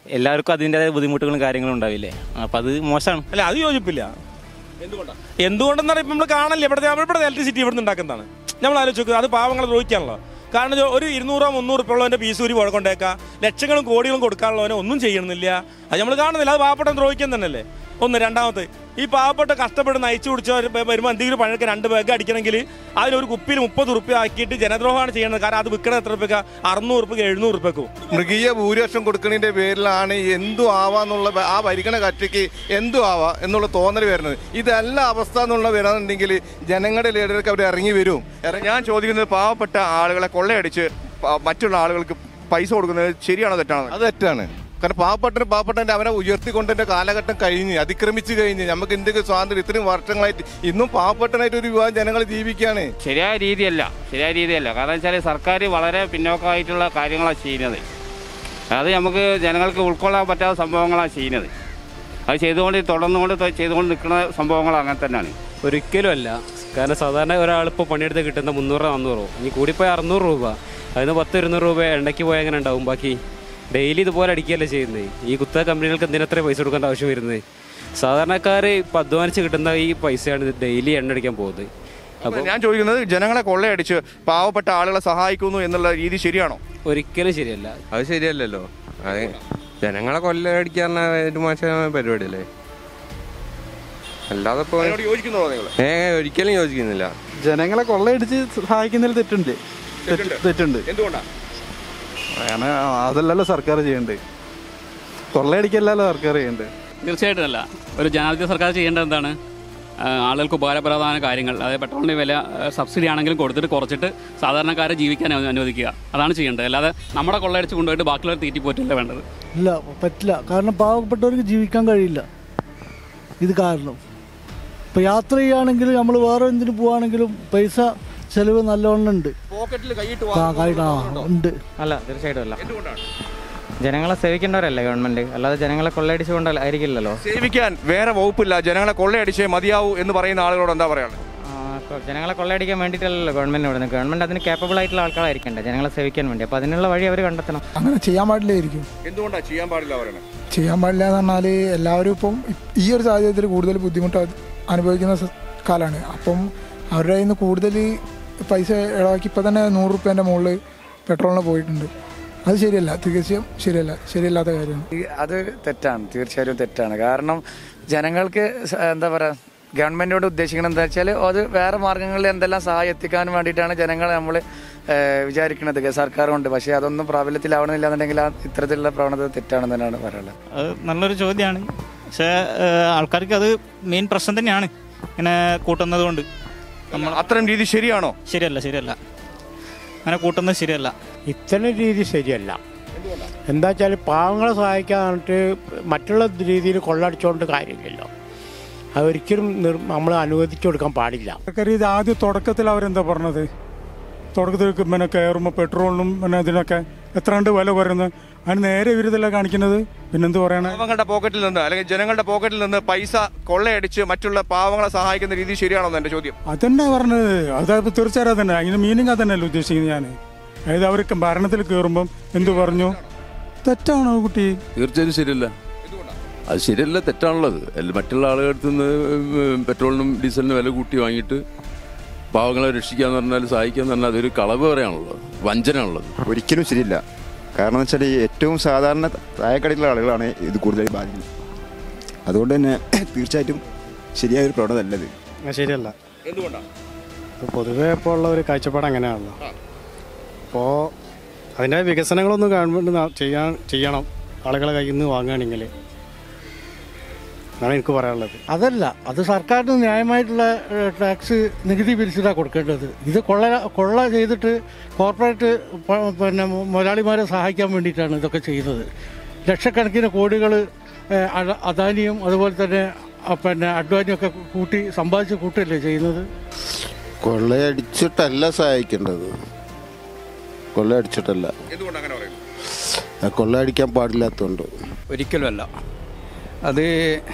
എല്ലാവർക്കും അതിൻ്റെതായ ബുദ്ധിമുട്ടുകളും കാര്യങ്ങളും ഉണ്ടാവില്ലേ അപ്പം അത് മോശമാണ് അല്ല അത് യോജിപ്പില്ല എന്തുകൊണ്ടെന്നാണ് ഇപ്പം നമ്മൾ കാണില്ല ഇവിടുത്തെ ഇവിടെ ഇലക്ട്രിസിറ്റി ഇവിടുന്ന് ഉണ്ടാക്കുന്നതാണ് നമ്മൾ ആലോചിച്ച് നോക്കുക അത് പാവങ്ങളെ ദ്രോഹിക്കാണല്ലോ കാരണം ഇത് ഒരു ഇരുന്നൂറോ മുന്നൂറ് ഉറുപ്പ ഉള്ളവൻ്റെ പീസ് ഒരു കൊണ്ടേക്കാം ലക്ഷങ്ങളും കോടികളും കൊടുക്കാനുള്ളവനെ ഒന്നും ചെയ്യണമെന്നില്ല അത് നമ്മൾ കാണുന്നില്ല അത് പാവപ്പെട്ട ദ്രോഹിക്കാൻ തന്നെയല്ലേ ഒന്ന് രണ്ടാമത്തെ ഈ പാവപ്പെട്ട കഷ്ടപ്പെടുന്ന അയച്ചു കുടിച്ചവർ വരുമ്പോൾ എന്തെങ്കിലും പഴക്ക് രണ്ട് ബാഗ് അടിക്കണമെങ്കിൽ അതിലൊരു കുപ്പിയിൽ മുപ്പത് റുപ്യ ആക്കിയിട്ട് ജനദ്രോഹമാണ് ചെയ്യുന്നത് കാരണം അത് വിൽക്കണത് എത്ര റുപ്യക്ക അറുന്നൂറ് റുപ്യക്ക് എഴുന്നൂറ് റുപ്യക്കും മൃഗീയ ഭൂരിപക്ഷം കൊടുക്കുന്നതിന്റെ പേരിലാണ് എന്തു ആവാന്നുള്ള ബ- ആ ഭരിക്കണ കക്ഷിക്ക് എന്തു ആവാ എന്നുള്ള തോന്നൽ വരുന്നത് ഇതല്ല അവസ്ഥ എന്നുള്ള വരാന്നുണ്ടെങ്കിൽ ജനങ്ങളുടെ ലീഡർക്ക് അവർ ഇറങ്ങി വരും ഞാൻ ചോദിക്കുന്നത് പാവപ്പെട്ട ആളുകളെ കൊള്ളയടിച്ച് പ- മറ്റുള്ള ആളുകൾക്ക് പൈസ കൊടുക്കുന്നത് ശരിയാണോ തെറ്റാണോ അത് തെറ്റാണ് കാരണം പാവപ്പെട്ട പാവപ്പെട്ടവന്റെ അവനെ ഉയർത്തിക്കൊണ്ടതിന്റെ കാലഘട്ടം കഴിഞ്ഞ് അതിക്രമിച്ച് കഴിഞ്ഞ് നമുക്ക് എന്തൊക്കെ സ്വാതന്ത്ര്യം ഇത്രയും വർഷങ്ങളായിട്ട് ഇന്നും പാവപ്പെട്ടനായിട്ട് ഒരു വിഭാഗം ജനങ്ങൾ ജീവിക്കുകയാണ് ശരിയായ രീതിയല്ല ശരിയായ രീതിയല്ല കാരണം വെച്ചാൽ സർക്കാർ വളരെ പിന്നോക്കമായിട്ടുള്ള കാര്യങ്ങളാണ് ചെയ്യുന്നത് അത് നമുക്ക് ജനങ്ങൾക്ക് ഉൾക്കൊള്ളാൻ പറ്റാത്ത സംഭവങ്ങളാണ് ചെയ്യുന്നത് അത് ചെയ്തുകൊണ്ട് തുടർന്നുകൊണ്ട് ത- ചെയ്തുകൊണ്ട് നിൽക്കുന്ന സംഭവങ്ങൾ അങ്ങനെ തന്നെയാണ് ഒരിക്കലും അല്ല കാരണം സാധാരണ ഒരാളിപ്പോൾ പണിയെടുത്ത് കിട്ടുന്ന മുന്നൂറ് നാന്നൂറോ ഇനി കൂടിപ്പോയി അറുന്നൂറ് രൂപ അതിന് പത്ത് ഇരുന്നൂറ് രൂപ എണ്ണയ്ക്ക് പോയാൽ എങ്ങനെ ഉണ്ടാവും ബാക്കി ഡെയിലി ഇതുപോലെ അടിക്കുകയല്ലേ ചെയ്യുന്നത് ഈ കുത്ത കമ്പനികൾക്ക് എന്തിനത്ര പൈസ കൊടുക്കേണ്ട ആവശ്യം വരുന്നത് സാധാരണക്കാർ ഇപ്പം അധ്വാനിച്ച് കിട്ടുന്ന ഈ പൈസയാണ് ഡെയിലി എണ്ണ അടിക്കാൻ പോകുന്നത് അപ്പോൾ ഞാൻ ചോദിക്കുന്നത് ജനങ്ങളെ കൊള്ളയടിച്ച് പാവപ്പെട്ട ആളുകളെ സഹായിക്കുന്നു എന്നുള്ള രീതി ശരിയാണോ ഒരിക്കലും ശരിയല്ല അത് ശരിയല്ലല്ലോ അത് ജനങ്ങളെ കൊല്ലടിക്കാൻ ഒരു മോശമായ പരിപാടിയല്ലേ അല്ലാതെ ഇപ്പൊ അതിനോട് യോജിക്കുന്നുണ്ടോ നിങ്ങൾ ഏ ഒരിക്കലും യോജിക്കുന്നില്ല ജനങ്ങളെ കൊള്ളയടിച്ച് സഹായിക്കുന്നതിൽ തെറ്റുണ്ട് തെറ്റ്- തെറ്റുണ്ട് എന്തുകൊണ്ടാ കാരണം അതല്ലല്ലോ സർക്കാർ ചെയ്യണ്ടേ കൊള്ളയടിക്കല്ലല്ലോ സർക്കാർ ചെയ്യണ്ടേ തീർച്ചയായിട്ടും അല്ല ഒരു ജനാധിപത്യ സർക്കാർ ചെയ്യേണ്ടത് എന്താണ് ആ, ആളുകൾക്ക് ഉപകാരപ്രദമായ കാര്യങ്ങൾ അതായത് പെട്രോളിൻ്റെ വില ആ, സബ്സിഡി ആണെങ്കിലും കൊടുത്തിട്ട് കുറച്ചിട്ട് സാധാരണക്കാരെ ജീവിക്കാൻ അനു- അനുവദിക്കുക അതാണ് ചെയ്യേണ്ടത് അല്ലാതെ നമ്മുടെ കൊള്ളയടിച്ച് കൊണ്ടുപോയിട്ട് ബാക്കിയുള്ളവർ തീറ്റിപ്പോറ്റല്ല വേണ്ടത് ഇല്ല പറ്റില്ല കാരണം പാവപ്പെട്ടവർക്ക് ജീവിക്കാൻ കഴിയില്ല ഇത് കാരണം ഇപ്പോൾ യാത്ര ചെയ്യുകയാണെങ്കിൽ നമ്മൾ വേറെ എന്തിനു പോവുകയാണെങ്കിലും പൈസ ചെലവ് നല്ലോണം ഉണ്ട് പോക്കറ്റിൽ കൈയിട്ട് ആ കഴി- ആ ഉണ്ട് അല്ല തീർച്ചയായിട്ടും അല്ല ജനങ്ങളെ സേവിക്കേണ്ടവരല്ലേ ഗവൺമെന്റ് അല്ലാതെ ജനങ്ങളെ കൊള്ളയടിച്ചുകൊണ്ടല്ല ആയിരിക്കില്ലല്ലോ സേവിക്കാൻ വേറെ വകുപ്പില്ല ജനങ്ങളെ കൊള്ളയടിച്ചേ മതിയാവൂ എന്ന് പറയുന്ന ആളുകളോട് എന്താ പറയാനുള്ളത് ആ, കൊ- ജനങ്ങളെ കൊള്ളയടിക്കാൻ വേണ്ടിയിട്ടല്ലല്ലോ ഗവൺമെന്റ് വിടുന്നത് ഗവൺമെന്റ് അതിന് കേപ്പബിൾ ആയിട്ടുള്ള ആൾക്കാരായിരിക്കണ്ടേ ജനങ്ങളെ സേവിക്കാൻ വേണ്ടി അപ്പോൾ അതിനുള്ള വഴി അവർ കണ്ടെത്തണം അങ്ങനെ ചെയ്യാൻ പാടില്ലായിരിക്കും എന്തുകൊണ്ടാ ചെയ്യാൻ പാടില്ല പറയണത് ചെയ്യാൻ പാടില്ല എന്ന് പറഞ്ഞാൽ എല്ലാവരും ഇപ്പം ഈ ഒരു സാഹചര്യത്തിൽ കൂടുതൽ ബുദ്ധിമുട്ട് അത് അനുഭവിക്കുന്ന സ- കാലമാണ് അപ്പം അവരുടെ കയ്യിൽ നിന്ന് കൂടുതൽ പൈസ ഇളവാക്കി ഇപ്പം തന്നെ നൂറ് റുപ്യേൻ്റെ മുകളിൽ പെട്രോളിന് പോയിട്ടുണ്ട് അത് ശരിയല്ല തീർച്ചയായും ശരിയല്ല ശരിയല്ലാത്ത കാര്യമാണ് ഈ അത് തെറ്റാണ് തീർച്ചയായും തെറ്റാണ് കാരണം ജനങ്ങൾക്ക് സ- എന്താ പറയുക ഗവൺമെന്റിനോട് ഉദ്ദേശിക്കുന്നത് എന്താ വെച്ചാൽ അത് വേറെ മാർഗങ്ങളിൽ എന്തെല്ലാം സഹായം എത്തിക്കാൻ വേണ്ടിയിട്ടാണ് ജനങ്ങളെ നമ്മൾ വിചാരിക്കുന്നത് സർക്കാർ കൊണ്ട് പക്ഷേ അതൊന്നും പ്രാബല്യത്തിലാവണമെന്നില്ല എന്നുണ്ടെങ്കിൽ ആ ഇത്തരത്തിലുള്ള പ്രവണത തെറ്റാണെന്ന് തന്നെയാണ് പറയാനുള്ളത് അത് നല്ലൊരു ചോദ്യമാണ് പക്ഷേ ഏഹ്, ആൾക്കാർക്ക് അത് മെയിൻ പ്രശ്നം തന്നെയാണ് ഇങ്ങനെ കൂട്ടുന്നത് കൊണ്ട് നമ്മൾ അത്തരം രീതി ശരിയാണോ ശരിയല്ല ശരിയല്ല അങ്ങനെ കൂട്ടുന്നത് ശരിയല്ല ഇത്തരം രീതി ശരിയല്ല എന്താ വെച്ചാൽ പാവങ്ങളെ സഹായിക്കാന്നിട്ട് മറ്റുള്ള രീതിയിൽ കൊള്ളടിച്ചുകൊണ്ട് കാര്യമില്ലല്ലോ അതൊരിക്കലും നമ്മൾ അനുവദിച്ചു കൊടുക്കാൻ പാടില്ല സർക്കാർ ഇത് ആദ്യം തുടക്കത്തിൽ അവരെന്താ പറഞ്ഞത് തുടക്കത്തിൽ പിന്നെ കയറുമ്പോൾ പെട്രോളിനും പിന്നെ ഇതിനൊക്കെ എത്ര കണ്ട് വില കുറയുന്നത് അതിന് നേരെ ഇവരിതല്ല കാണിക്കുന്നത് പിന്നെന്ത് പറയണേ പാവങ്ങളുടെ പോക്കറ്റിൽ നിന്ന് അല്ലെങ്കിൽ ജനങ്ങളുടെ പോക്കറ്റിൽ നിന്ന് പൈസ കൊള്ളയടിച്ച് മറ്റുള്ള പാവങ്ങളെ സഹായിക്കുന്ന രീതി ശരിയാണോ എന്ന് എന്റെ ചോദ്യം അതന്നെ പറഞ്ഞത് അതായത് തീർച്ചയായും അതന്നെ അതിന് മീനിങ് അതന്നെയല്ല ഉദ്ദേശിക്കുന്നത് ഞാൻ അതായത് അവർക്ക് ഭരണത്തിൽ കയറുമ്പം എന്തു പറഞ്ഞു തെറ്റാണോ കുട്ടി തീർച്ചയായും ശരിയല്ല അത് ശരിയല്ല തെറ്റാണുള്ളത് അല്ല- മറ്റുള്ള ആളുകളുടെ അടുത്ത് നിന്ന് പെട്രോളിനും ഡീസലിനും വില കൂട്ടി വാങ്ങിയിട്ട് പാവങ്ങളെ രക്ഷിക്കാന്ന് പറഞ്ഞാൽ സഹായിക്കാന്ന് പറഞ്ഞാൽ അതൊരു കളവ് പറയാനുള്ളത് വഞ്ചനയാണുള്ളത് ഒരിക്കലും ശരിയില്ല കാരണം എന്ന് വെച്ചാൽ ഏറ്റവും സാധാരണ താഴെക്കടയിലുള്ള ആളുകളാണ് ഇത് കൂടുതൽ ബാധിക്കുന്നത് അതുകൊണ്ട് തന്നെ തീർച്ചയായിട്ടും ശരിയായ ഒരു പ്രവണത അല്ലത് ശരിയല്ല എന്തുകൊണ്ടാണ് പൊതുവെ ഇപ്പോൾ ഉള്ള ഒരു കാഴ്ചപ്പാട് അങ്ങനെയാണല്ലോ അപ്പോൾ അതിൻ്റെ വികസനങ്ങളൊന്നും ഗവൺമെൻറ് ന- ചെയ്യാൻ ചെയ്യണം ആളുകളെ കയ്യിൽ നിന്ന് വാങ്ങുകയാണെങ്കിൽ എന്നാണ് എനിക്ക് പറയാനുള്ളത് അതല്ല അത് സർക്കാരിന് ന്യായമായിട്ടുള്ള ഏഹ്, ടാക്സ് നികുതി പിരിച്ചിട്ടാണ് കൊടുക്കേണ്ടത് ഇത് കൊള്ള കൊള്ള ചെയ്തിട്ട് കോർപ്പറേറ്റ് പ- പിന്നെ മു- മുതലാളിമാരെ സഹായിക്കാൻ വേണ്ടിയിട്ടാണ് ഇതൊക്കെ ചെയ്യുന്നത് ലക്ഷക്കണക്കിന് കോടികൾ അദാനിയും അതുപോലെ തന്നെ ആ, പിന്നെ അഡ്വാനിയും ഒക്കെ കൂട്ടി സമ്പാദിച്ച് കൂട്ടല്ലേ ചെയ്യുന്നത് കൊള്ളയടിച്ചിട്ടല്ല സഹായിക്കേണ്ടത് കൊള്ളയടിച്ചിട്ടല്ല എന്തുകൊണ്ട് അങ്ങനെ പറയുന്നു ആ കൊള്ളയടിക്കാൻ പാടില്ലാത്തതുകൊണ്ട് ഒരിക്കലും അല്ല അത്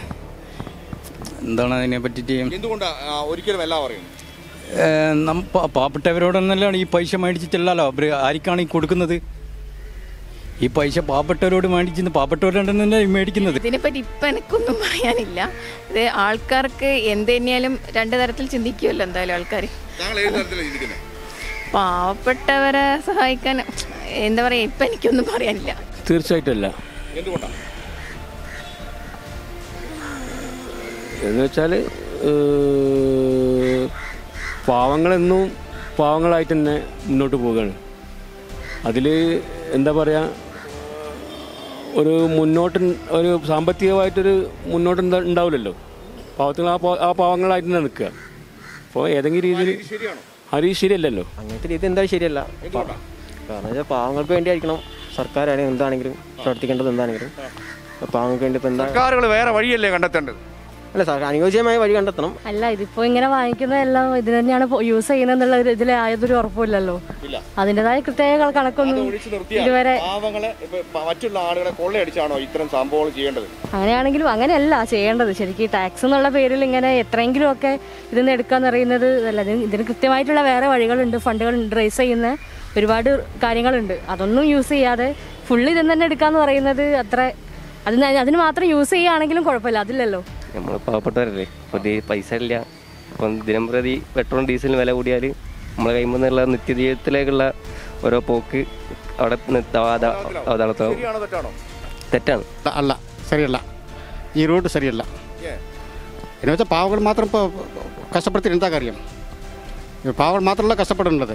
എന്താണ് അതിനെ പറ്റിയിട്ട് എന്തുകൊണ്ടാ ആ, ഒരിക്കലും എല്ലാം പറയുന്നു ഏഹ്, നം- പ- പാവപ്പെട്ടവരോടൊന്നല്ലാണ് ഈ പൈസ മേടിച്ചിട്ടല്ലല്ലോ അവർ ആർക്കാണ് ഈ കൊടുക്കുന്നത് ഈ പൈസ പാവപ്പെട്ടവരോട് മേടിക്കുന്ന പാവപ്പെട്ടവരോട് തന്നെ മേടിക്കുന്നത് ഇതിനെപ്പറ്റി ഇപ്പം എനിക്കൊന്നും പറയാനില്ല ഇത് ആൾക്കാർക്ക് എന്ത് തന്നെയാലും രണ്ട് തരത്തിൽ ചിന്തിക്കുമല്ലോ എന്തായാലും ആൾക്കാർ താങ്കൾ ഏത് തരത്തിലാണ് ചിന്തിക്കുന്നത് പാവപ്പെട്ടവരെ സഹായിക്കാൻ എന്താ പറയുക ഇപ്പം എനിക്കൊന്നും പറയാനില്ല തീർച്ചയായിട്ടും അല്ല എന്തുകൊണ്ടാണ് എന്ന് വെച്ചാൽ പാവങ്ങളെന്നും പാവങ്ങളായിട്ട് തന്നെ മുന്നോട്ട് പോവുകയാണ് അതിൽ എന്താ പറയുക ഒരു മുന്നോട്ട് ഒരു സാമ്പത്തികമായിട്ടൊരു മുന്നോട്ട് ഉണ്ടാ- ഉണ്ടാവില്ലല്ലോ പാവത്തിൽ ആ പാ- ആ പാവങ്ങളായിട്ട് തന്നെ നിൽക്കുക അപ്പോൾ ഏതെങ്കിലും രീതിയിൽ ശരിയാണോ ആ രീതി ശരിയല്ലല്ലോ അങ്ങനത്തെ രീതി എന്തായാലും ശരിയല്ല കാരണം വെച്ചാൽ പാവങ്ങൾക്ക് വേണ്ടിയായിരിക്കണം സർക്കാരാണെങ്കിലും എന്താണെങ്കിലും പ്രവർത്തിക്കേണ്ടത് എന്താണെങ്കിലും അപ്പോൾ പാവങ്ങൾക്ക് വേണ്ടി ഇപ്പോൾ എന്താ സർക്കാരുകൾ വേറെ വഴിയല്ലേ കണ്ടെത്തേണ്ടത് അല്ല സാർ അനുയോജ്യമായ വഴി കണ്ടെത്തണം അല്ല ഇതിപ്പോ ഇങ്ങനെ വാങ്ങിക്കുന്നതെല്ലാം ഇത് തന്നെയാണ് യൂസ് ചെയ്യുന്നതെന്നുള്ള ഒരു ഇതിൽ യാതൊരു ഉറപ്പില്ലല്ലോ അതിൻ്റെതായ കൃത്യമായ കണക്കൊന്നും ഇതുവരെ പാവങ്ങളെ ഇപ്പൊ പ- മറ്റുള്ള ആളുകളെ കൊള്ളയടിച്ചാണോ ഇത്തരം സംഭവങ്ങൾ ചെയ്യേണ്ടത് അങ്ങനെയാണെങ്കിലും അങ്ങനെയല്ല ചെയ്യേണ്ടത് ശരിക്കും ടാക്സ് എന്നുള്ള പേരിൽ ഇങ്ങനെ എത്രയെങ്കിലും ഒക്കെ ഇതിന്ന് എടുക്കാന്ന് അറിയുന്നത് അല്ല ഇതിന് ഇതിന് കൃത്യമായിട്ടുള്ള വേറെ വഴികളുണ്ട് ഫണ്ടുകൾ റേസ് ചെയ്യുന്ന ഒരുപാട് കാര്യങ്ങളുണ്ട് അതൊന്നും യൂസ് ചെയ്യാതെ ഫുള്ള് ഇതിൽ തന്നെ എടുക്കാന്ന് പറയുന്നത് അത്ര അതിന് അതിന് മാത്രം യൂസ് ചെയ്യുകയാണെങ്കിലും കുഴപ്പമില്ല അതില്ലല്ലോ നമ്മൾ പാവപ്പെട്ടവരല്ലേ പുതിയ പൈസ ഇല്ല ഇപ്പം ദിനം പ്രതി പെട്രോൾ ഡീസലിന് വില കൂടിയാൽ നമ്മളെ കൈമ്പിൽ നിന്നുള്ള നിത്യജീവിതത്തിലേക്കുള്ള ഓരോ പോക്ക് അവിടെ അവതാളത്താവും ശരിയാണോ തെറ്റാണോ തെറ്റാണ് അല്ല ശരിയല്ല ഈ റൂട്ട് ശരിയല്ല എന്ന് വെച്ചാൽ പാവങ്ങൾ മാത്രം ഇപ്പോൾ കഷ്ടപ്പെടുത്തി എന്താ കാര്യം ഈ പാവങ്ങൾ മാത്രമല്ല കഷ്ടപ്പെടുന്നത്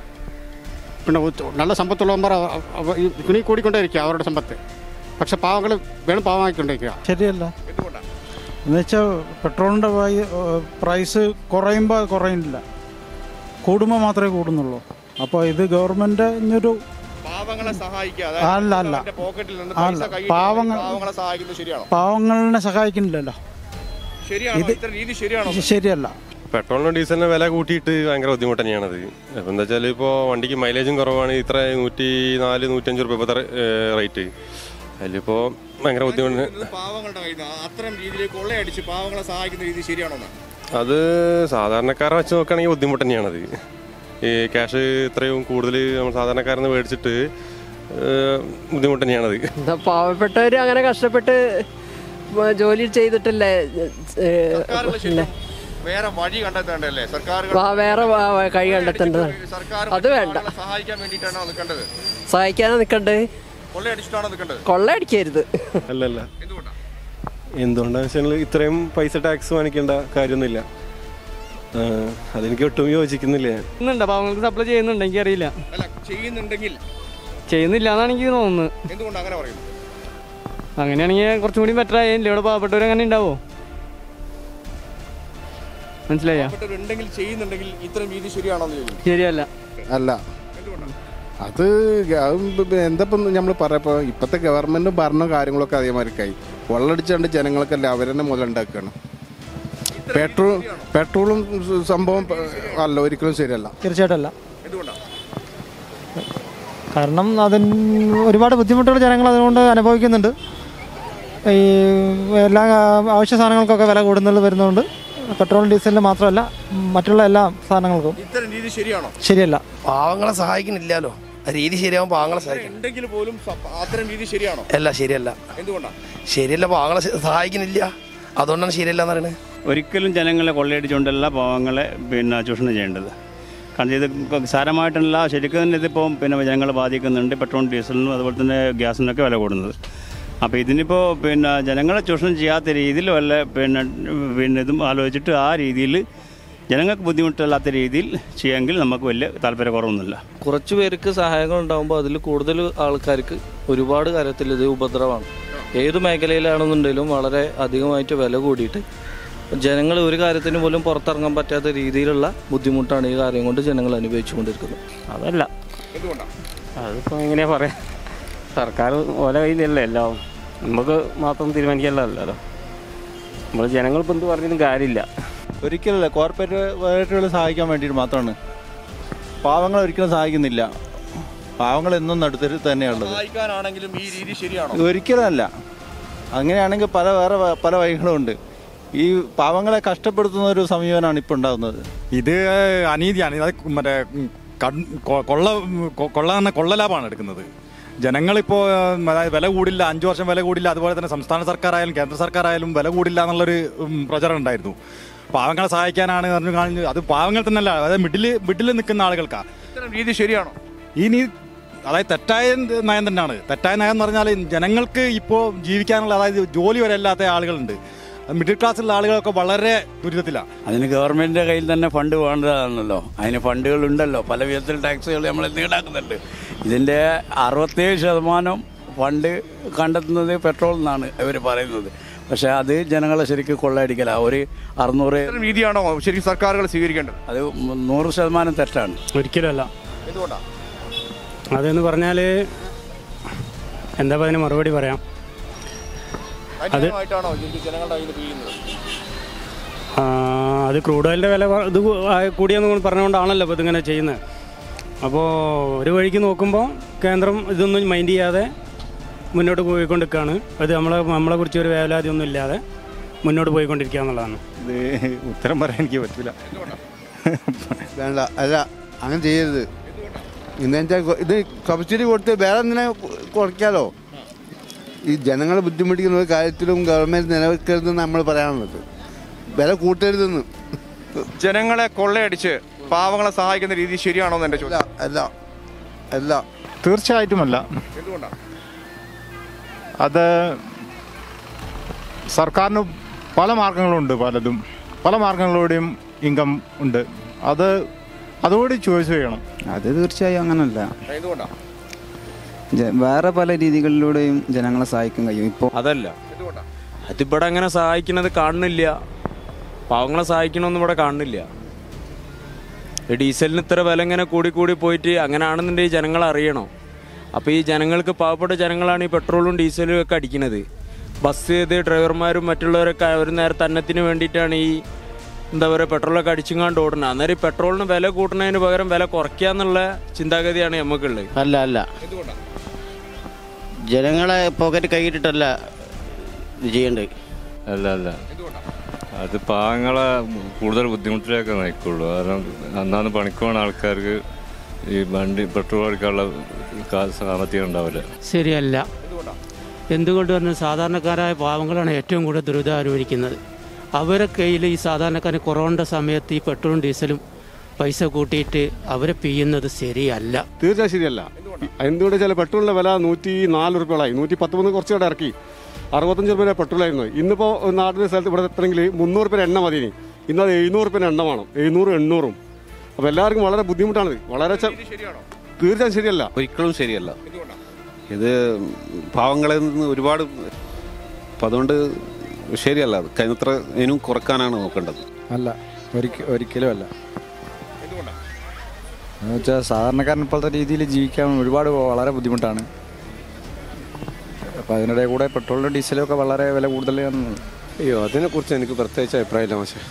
പിന്നെ ഉച്ച- നല്ല സമ്പത്തുള്ളവന്മാർ അവ- അവ- ഈ കുണി കൂടിക്കൊണ്ടേയിരിക്കുക അവരുടെ സമ്പത്ത് പക്ഷെ പാവങ്ങൾ വേണം പാവമാക്കിക്കൊണ്ടിരിക്കുക ശരിയല്ല എന്നുവെച്ചാൽ പെട്രോളിൻ്റെ പ്രൈസ് കുറയുമ്പോൾ അത് കുറയുന്നില്ല കൂടുമ്പോൾ മാത്രമേ കൂടുന്നുള്ളൂ അപ്പോൾ ഇത് ഗവൺമെൻറ് പാവങ്ങളെ സഹായിക്കുക അല്ല, അല്ല. അവന്റെ പോക്കറ്റിൽ നിന്ന് അല്ല, പൈസ കയ്യിൽ പാവങ്ങൾ- പാവങ്ങളെ സഹായിക്കുന്നത് ശരിയാണോ പാവങ്ങളെ സഹായിക്കുന്നില്ലല്ലോ ശരിയാണോ ഇത് ഇത്തരം രീതി ശരിയാണോ ശരിയല്ല പെട്രോളിനും ഡീസലിനും വില കൂട്ടിയിട്ട് ഭയങ്കര ബുദ്ധിമുട്ട് തന്നെയാണത് അപ്പം എന്താ വെച്ചാൽ ഇപ്പോൾ വണ്ടിക്ക് മൈലേജും കുറവാണ് ഇത്ര നൂറ്റി നാല് നൂറ്റഞ്ച് റുപ്യ ഇപ്പോഴത്തെ റേറ്റ് അതിലിപ്പോൾ ഭയങ്കര ബുദ്ധിമുട്ട് ഇത് പാവങ്ങളുടെ കയ്യിൽ നിന്ന് അത്തരം രീതിയിൽ കൊള്ളയടിച്ച് പാവങ്ങളെ സഹായിക്കുന്ന രീതി ശരിയാണോ എന്നാ? അത് സാധാരണക്കാരെ വെച്ച് നോക്കുകയാണെങ്കിൽ ബുദ്ധിമുട്ട് തന്നെയാണത് ഈ ക്യാഷ് ഇത്രയും കൂടുതൽ നമ്മൾ സാധാരണക്കാരിൽ നിന്ന് മേടിച്ചിട്ട് ഏഹ്, ബുദ്ധിമുട്ട് തന്നെയാണത് എന്താ പാവപ്പെട്ടവർ അങ്ങനെ കഷ്ടപ്പെട്ട് വ- ജോലി ചെയ്തിട്ടല്ലേ ഏ, സർക്കാരുകൾ ഇല്ല. ശരിക്കും വേറെ വഴി കണ്ടെത്തേണ്ടല്ലേ സർക്കാർ വാ, വേറെ വാ, വാ, കഴി കണ്ടെത്തേണ്ടതാണ് സർക്കാർ അത് വേണ്ട ആളുകളെ സഹായിക്കാൻ വേണ്ടിയിട്ടാണോ നിൽക്കേണ്ടത് സഹായിക്കാനാ നിൽക്കണ്ടേ കൊള്ളയടിച്ചിട്ടാണോ നിൽക്കേണ്ടത് കൊള്ളയടിക്കരുത് അല്ലല്ല എന്തുകൊണ്ടാന്ന് വെച്ചാൽ ഇത്രയും പൈസ ടാക്സ് വാങ്ങിക്കേണ്ട കാര്യമൊന്നുമില്ല ആ, അതെനിക്ക് ഒട്ടും യോജിക്കുന്നില്ല ചെയ്യുന്നുണ്ട് പാവങ്ങൾക്ക് സപ്ലൈ ചെയ്യുന്നുണ്ട് എനിക്കറിയില്ല അല്ല ചെയ്യുന്നുണ്ടെങ്കിൽ ചെയ്യുന്നില്ല എന്നാണ് എനിക്ക് തോന്നുന്നത് എന്തുകൊണ്ട് അങ്ങനെ പറയുന്നു അങ്ങനെയാണെങ്കിൽ കുറച്ചും കൂടി ബെറ്റർ ആയില്ല ഇവിടെ പാവപ്പെട്ടവർ അങ്ങനെ ഉണ്ടാവോ മനസ്സിലായ ഉണ്ടെങ്കിൽ ചെയ്യുന്നുണ്ടെങ്കിൽ ഇത്തരം രീതി ശരിയാണോ എന്ന് ചോദിക്കുന്നു ശരിയല്ല അല്ല അത് എന്തപ്പം നമ്മൾ പറയപ്പോ ഇപ്പോഴത്തെ ഗവൺമെന്റും ഭരണവും കാര്യങ്ങളൊക്കെ അതേമാതിരിക്കായി വെള്ളടിച്ചുകൊണ്ട് ജനങ്ങൾക്കല്ല അവരെന്നെ മുതലുണ്ടാക്കുകയാണ് പെട്രോൾ പെട്രോളും സ- സംഭവം പ- അല്ല ഒരിക്കലും ശരിയല്ല തീർച്ചയായിട്ടും അല്ല കാരണം അതിന് ഒരുപാട് ബുദ്ധിമുട്ടുകൾ ജനങ്ങൾ അതുകൊണ്ട് അനുഭവിക്കുന്നുണ്ട് ഈ എല്ലാ ആവശ്യ സാധനങ്ങൾക്കൊക്കെ വില കൂടുന്നത് വരുന്നതുകൊണ്ട് പെട്രോൾ ഡീസലിന് മാത്രമല്ല മറ്റുള്ള എല്ലാ സാധനങ്ങൾക്കും ഇത്തരം രീതി ശരിയാണോ ശരിയല്ല പാവങ്ങളെ സഹായിക്കുന്നില്ലല്ലോ ആ രീതി ശരിയാവും പാവങ്ങളെ സഹായിക്കും ഉണ്ടെങ്കിൽ പോലും സ- അത്തരം രീതി ശരിയാണോ അല്ല ശരിയല്ല എന്തുകൊണ്ടാണ് ശരിയല്ല പാവങ്ങളെ സ- സഹായിക്കുന്നില്ല അതുകൊണ്ടാണ് ശരിയല്ല എന്ന് പറയുന്നത് ഒരിക്കലും ജനങ്ങളെ കൊള്ളയടിച്ചുകൊണ്ടല്ല പാവങ്ങളെ പിന്നെ ചൂഷണം ചെയ്യേണ്ടത് കാരണം ഇത് സാരമായിട്ടല്ല ശരിക്കും തന്നെ ഇതിപ്പോൾ പിന്നെ ജനങ്ങളെ ബാധിക്കുന്നുണ്ട് പെട്രോൾ ഡീസലിനും അതുപോലെ തന്നെ ഗ്യാസിനൊക്കെ വില കൂടുന്നത് അപ്പോൾ ഇതിനിപ്പോൾ പിന്നെ ജനങ്ങളെ ചൂഷണം ചെയ്യാത്ത രീതിയിൽ വല്ല പിന്നെ പിന്നെ ഇതും ആലോചിച്ചിട്ട് ആ രീതിയിൽ ജനങ്ങൾക്ക് ബുദ്ധിമുട്ടില്ലാത്ത രീതിയിൽ ചെയ്യാമെങ്കിൽ നമുക്ക് വലിയ താല്പര്യക്കുറവൊന്നുമില്ല കുറച്ച് പേർക്ക് സഹായങ്ങൾ ഉണ്ടാകുമ്പോൾ അതിൽ കൂടുതൽ ആൾക്കാർക്ക് ഒരുപാട് കാര്യത്തിൽ ഇത് ഉപദ്രവമാണ് ഏത് മേഖലയിലാണെന്നുണ്ടെങ്കിലും വളരെ അധികമായിട്ട് വില കൂടിയിട്ട് ജനങ്ങൾ ഒരു കാര്യത്തിന് പോലും പുറത്തിറങ്ങാൻ പറ്റാത്ത രീതിയിലുള്ള ബുദ്ധിമുട്ടാണ് ഈ കാര്യം കൊണ്ട് ജനങ്ങൾ അനുഭവിച്ചുകൊണ്ടിരിക്കുന്നത് അതല്ല എന്തുകൊണ്ടാണ് അതിപ്പോൾ എങ്ങനെയാ പറയാ സർക്കാർ ഓല കയ്യിലല്ലേ എല്ലാം നമുക്ക് മാത്രം തീരുമാനിക്കാനുള്ളതല്ലോ നമ്മൾ ജനങ്ങളിപ്പോൾ എന്ത് പറഞ്ഞാലും കാര്യമില്ല ഒരിക്കലല്ല കോർപ്പറേറ്റുകൾ സഹായിക്കാൻ വേണ്ടിയിട്ട് മാത്രമാണ് പാവങ്ങൾ ഒരിക്കലും സഹായിക്കുന്നില്ല പാവങ്ങൾ എന്നും നടുത്തരിൽ തന്നെയുള്ളത് സഹായിക്കാനാണെങ്കിലും ഈ രീതി ശരിയാണോ ഒരിക്കലും അല്ല അങ്ങനെയാണെങ്കിൽ പല വേറെ വ- പല വഴികളും ഉണ്ട് ഈ പാവങ്ങളെ കഷ്ടപ്പെടുത്തുന്ന ഒരു സമീപനമാണ് ഇപ്പോൾ ഉണ്ടാകുന്നത് ഇത് അനീതിയാണ് അത് മറ്റേ കൺ- കൊ- കൊള്ള കൊ- കൊള്ള തന്നെ കൊള്ള ലാഭമാണ് എടുക്കുന്നത് ജനങ്ങളിപ്പോൾ അതായത് വില കൂടില്ല അഞ്ച് വർഷം വില കൂടില്ല അതുപോലെ തന്നെ സംസ്ഥാന സർക്കാരായാലും കേന്ദ്ര സർക്കാരായാലും വില കൂടില്ല എന്നുള്ളൊരു ഉം, പ്രചരണം ഉണ്ടായിരുന്നു പാവങ്ങളെ സഹായിക്കാനാണ് പറഞ്ഞു കാണുന്നത് അത് പാവങ്ങൾ തന്നെയല്ല അതായത് മിഡിൽ മിഡിൽ നിൽക്കുന്ന ആളുകൾക്കാണ് ഇത്തരം രീതി ശരിയാണോ ഈ നീ അതായത് തെറ്റായ നയം തന്നെയാണ് തെറ്റായ നയം എന്ന് പറഞ്ഞാൽ ജനങ്ങൾക്ക് ഇപ്പോൾ ജീവിക്കാനുള്ള അതായത് ജോലി വരെ അല്ലാത്ത ആളുകളുണ്ട് മിഡിൽ ക്ലാസ്സിലുള്ള ആളുകളൊക്കെ വളരെ ദുരിതത്തിലാണ് അതിന് ഗവൺമെന്റിന്റെ കയ്യിൽ തന്നെ ഫണ്ട് വേണ്ടതാണല്ലോ അതിന് ഫണ്ടുകൾ ഉണ്ടല്ലോ പല വിധത്തിൽ ടാക്സുകൾ നമ്മൾ ഈടാക്കുന്നുണ്ട് ഇതിന്റെ അറുപത്തേഴ് ശതമാനം ഫണ്ട് കണ്ടെത്തുന്നത് പെട്രോൾ എന്നാണ് ഇവർ പറയുന്നത് പക്ഷെ അത് ജനങ്ങളെ ശരിക്കും കൊള്ളയടിക്കല ഒരു അറുന്നൂറ് ഇത്തരം രീതിയാണോ ശരിക്കും സർക്കാരുകൾ സ്വീകരിക്കേണ്ടത് അത് നൂറ് ശതമാനം തെറ്റാണ് ഒരിക്കലുമല്ല എന്തുകൊണ്ടാണ് അതെന്ന് പറഞ്ഞാൽ എന്താ അതിന് മറുപടി പറയാം അത് അന്യായമായിട്ടാണോ ശരിക്കും ജനങ്ങളുടെ കയ്യിൽ നിന്ന് വീഴുന്നത് ആ, അത് ക്രൂഡ് ഓയിലിൻ്റെ വില വ- ഇത് കൂ- ആ, കൂടിയെന്ന് പറഞ്ഞുകൊണ്ടാണല്ലോ ഇപ്പോൾ ഇതിങ്ങനെ ചെയ്യുന്നത് അപ്പോൾ ഒരു വഴിക്ക് നോക്കുമ്പോൾ കേന്ദ്രം ഇതൊന്നും മൈൻഡ് ചെയ്യാതെ മുന്നോട്ട് പോയിക്കൊണ്ടിരിക്കുകയാണ് അത് നമ്മളെ നമ്മളെ കുറിച്ച് ഒരു വേവലാതി ഒന്നും ഇല്ലാതെ മുന്നോട്ട് പോയിക്കൊണ്ടിരിക്കുക എന്നുള്ളതാണ് ഇത് ഉത്തരം പറയാൻ എനിക്ക് പറ്റില്ല വേണ്ട അല്ല അങ്ങനെ ചെയ്യരുത് എന്നുവെച്ചാൽ ഇത് സബ്സിഡി കൊടുത്ത് വേറെ എന്തിനാ കുറയ്ക്കാലോ ഈ ജനങ്ങളെ ബുദ്ധിമുട്ടിക്കുന്ന ഒരു കാര്യത്തിലും ഗവൺമെന്റ് നിലനിൽക്കരുതെന്ന് നമ്മൾ പറയാനുള്ളത് വില കൂട്ടരുതെന്ന് ജനങ്ങളെ കൊള്ളയടിച്ച് പാവങ്ങളെ സഹായിക്കുന്ന രീതി ശരിയാണോ എന്ന് എന്റെ ചോദ്യം അല്ല അല്ല തീർച്ചയായിട്ടുമല്ല എന്തുകൊണ്ടാണ് അത് സർക്കാരിന് പല മാർഗങ്ങളുണ്ട് പലതും പല മാർഗങ്ങളിലൂടെയും ഇൻകം ഉണ്ട് അത് അതുകൂടി ചോയ്സ് ചെയ്യണം അത് തീർച്ചയായും അങ്ങനല്ല എന്തുകൊണ്ടാണ് ജ- വേറെ പല രീതികളിലൂടെയും ജനങ്ങളെ സഹായിക്കാൻ കഴിയും ഇപ്പോൾ അതല്ല അതിവിടെ അങ്ങനെ സഹായിക്കുന്നത് കാണുന്നില്ല പാവങ്ങളെ സഹായിക്കണമെന്ന് ഇവിടെ കാണുന്നില്ല ഈ ഡീസലിന് ഇത്ര വില ഇങ്ങനെ കൂടി കൂടി പോയിട്ട് അങ്ങനെ ആണെന്നുണ്ടെങ്കിൽ ജനങ്ങൾ അറിയണം അപ്പോൾ ഈ ജനങ്ങൾക്ക് പാവപ്പെട്ട ജനങ്ങളാണ് ഈ പെട്രോളും ഡീസലും ഒക്കെ അടിക്കുന്നത് ബസ് ചെയ്ത് ഡ്രൈവർമാരും മറ്റുള്ളവരൊക്കെ ഒരു നേരത്തെ അന്നത്തിന് വേണ്ടിയിട്ടാണ് ഈ എന്താ പറയുക പെട്രോളൊക്കെ അടിച്ചുങ്ങാണ്ട് ഓടുന്നത് അന്നേരം ഈ പെട്രോളിന് വില കൂട്ടുന്നതിന് പകരം വില കുറയ്ക്കുക എന്നുള്ള ചിന്താഗതിയാണ് നമുക്കുള്ളത് അല്ല അല്ല ജനങ്ങളെ പോക്കറ്റ് കൈയിട്ടിട്ടല്ല ഇത് ചെയ്യേണ്ടത് അല്ല അല്ല അത് പാവങ്ങളെ കൂടുതൽ ബുദ്ധിമുട്ടിലേക്ക് നയിക്കുള്ളൂ കാരണം അന്നാന്ന് പണിക്ക് പോകുന്ന ആൾക്കാർക്ക് ഈ വണ്ടി പെട്രോൾ അടിക്കാനുള്ള കാ- സാമ്പത്തികം ഉണ്ടാവില്ല ശരിയല്ല എന്തുകൊണ്ട് പറഞ്ഞാൽ സാധാരണക്കാരായ പാവങ്ങളാണ് ഏറ്റവും കൂടുതൽ ദുരിതം അനുഭവിക്കുന്നത് അവരെ കയ്യിൽ ഈ സാധാരണക്കാരന് കൊറോണയുടെ സമയത്ത് ഈ പെട്രോളും ഡീസലും പൈസ കൂട്ടിയിട്ട് അവരെ പിയ്യുന്നത് ശരിയല്ല തീർച്ചയായും ശരിയല്ല എന്തുകൊണ്ട് വെച്ചാൽ പെട്രോളിന്റെ വില നൂറ്റി നാല് റുപ്യകളായി നൂറ്റി പത്തൊമ്പത് കുറച്ച് കൂടെ ഇറക്കി അറുപത്തഞ്ച് റുപ്യ പെട്രോളായിരുന്നു ഇന്നിപ്പോൾ നാട്ടിലെ സ്ഥലത്ത് ഇവിടെ എത്തണമെങ്കിൽ മുന്നൂറ് റുപ്യ എണ്ണ മതി ഇനി ഇന്ന് അത് എഴുന്നൂറ് റുപ്യ എണ്ണ വേണം എഴുന്നൂറും എണ്ണൂറും അപ്പോൾ എല്ലാവർക്കും വളരെ ബുദ്ധിമുട്ടാണ് വളരെ ച- തീർച്ചയായും ശരിയല്ല ഒരിക്കലും ശരിയല്ല ഇത് പാവങ്ങളിൽ നിന്ന് ഒരുപാട് അപ്പം അതുകൊണ്ട് ശരിയല്ല അത് കഴിഞ്ഞത്ര ഇനിയും കുറക്കാനാണ് നോക്കേണ്ടത് അല്ല ഒരിക്ക ഒരിക്കലും അല്ല എന്ന് വെച്ചാൽ സാധാരണക്കാരൻ ഇപ്പോഴത്തെ രീതിയിൽ ജീവിക്കാൻ ഒരുപാട് വളരെ ബുദ്ധിമുട്ടാണ് അപ്പോൾ അതിനിടെ കൂടെ പെട്രോളിനും ഡീസലും ഒക്കെ വളരെ വില കൂടുതലാണ് അയ്യോ അതിനെക്കുറിച്ച് എനിക്ക് പ്രത്യേകിച്ച് അഭിപ്രായമില്ല പക്ഷേ